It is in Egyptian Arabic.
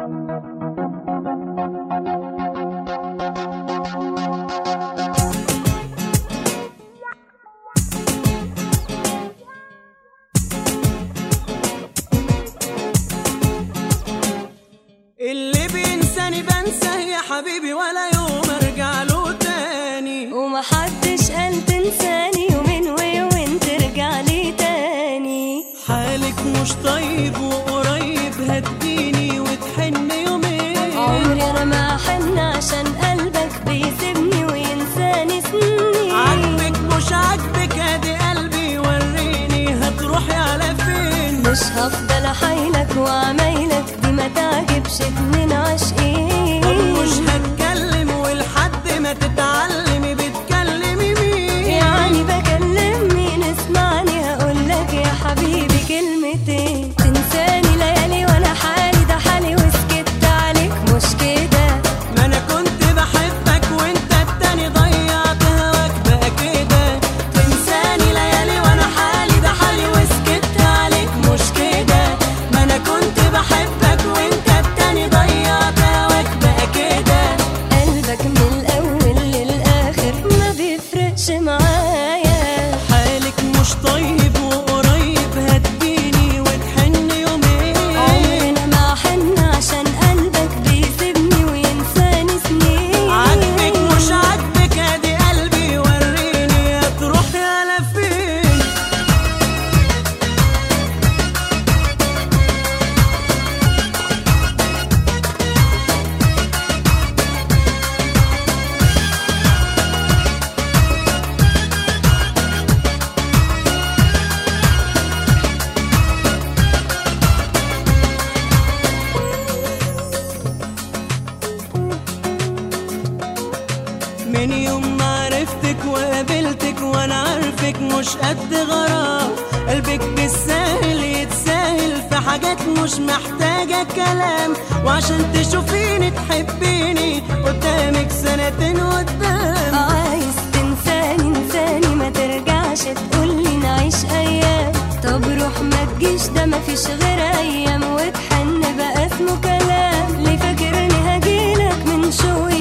اللي بينساني بنساه يا حبيبي ولا يوم ارجع له تاني ومحدش قال تنساني يومين ويومين ترجع لي تاني حالك مش طيب وقريب هتجيني وتحن يومين عمري انا ما حن عشان قلبك بيسيبني وينساني سنين عاجبك مش عاجبك ادي قلبي وريني هتروحي على فين مش هفضل احايلك وعمايلك دي ما تعجبش اتنين عاشقين طب مش هتكلم ولحد ما تتعلمي بتكلمي مين يعني بكلم مين اسمعني هقولك يا حبيبي كلمتين تنساني ليالي وانا حالي ده حالي وسكت عليك مش كده ما انا كنت بحبك وانت التاني ضيعت هواك بقى كده تنساني ليالي وانا حالي ده حالي وسكت عليك مش كده ما انا كنت بحبك وانت التاني ضيعت هواك بقى كده قلبك من الاول للاخر ما بيفرقش معايا حالك مش طيب وقريب هتجيني وتحن يومين عمرنا ما حن عشان قلبك بيسيبني وينساني سنين عاجبك مش عاجبك ادي قلبي وريني هتروحي على فين من يوم ما عرفتك وقابلتك وانا عارفك مش قد غرام قلبك بالسهل يتساهل في حاجات مش محتاجة كلام وعشان تشوفيني تحبيني قدامك سنتين قدام عايز تنساني انساني ما ترجعش تقولي نعيش ايام طب روح ما تجيش ده ما فيش غير ايام وتحن بقى اسمه كلام ليه فاكرني هجيلك من شوي